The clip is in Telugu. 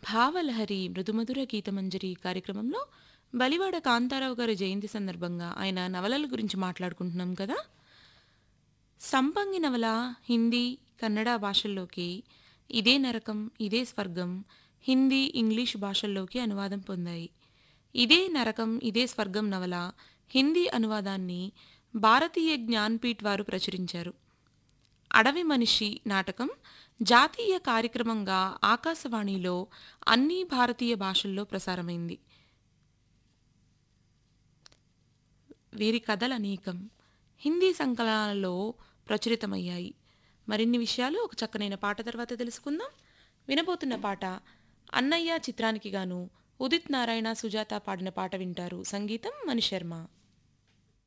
భావలహరి మృదుమధుర గీతమంజరి కార్యక్రమంలో బలివాడ కాంతారావు గారి జయంతి సందర్భంగా ఆయన నవలల గురించి మాట్లాడుకుంటున్నాం కదా సంపంగి నవల హిందీ కన్నడ భాషల్లోకి ఇదే నరకం ఇదే స్వర్గం హిందీ ఇంగ్లీష్ భాషల్లోకి అనువాదం పొందాయి ఇదే నరకం ఇదే స్వర్గం నవల హిందీ అనువాదాన్ని భారతీయ జ్ఞాన్పీఠ్ వారు ప్రచురించారు అడవి మనిషి నాటకం జాతీయ కార్యక్రమంగా ఆకాశవాణిలో అన్ని భారతీయ భాషల్లో ప్రసారమైంది వీరి కథలు అనేకం హిందీ సంకలనాలలో ప్రచురితమయ్యాయి మరిన్ని విషయాలు ఒక చక్కనైన పాట తర్వాత తెలుసుకుందాం వినబోతున్న పాట అన్నయ్య చిత్రానికి గాను ఉదిత్ నారాయణ సుజాత పాడిన పాట వింటారు సంగీతం మణిశర్మ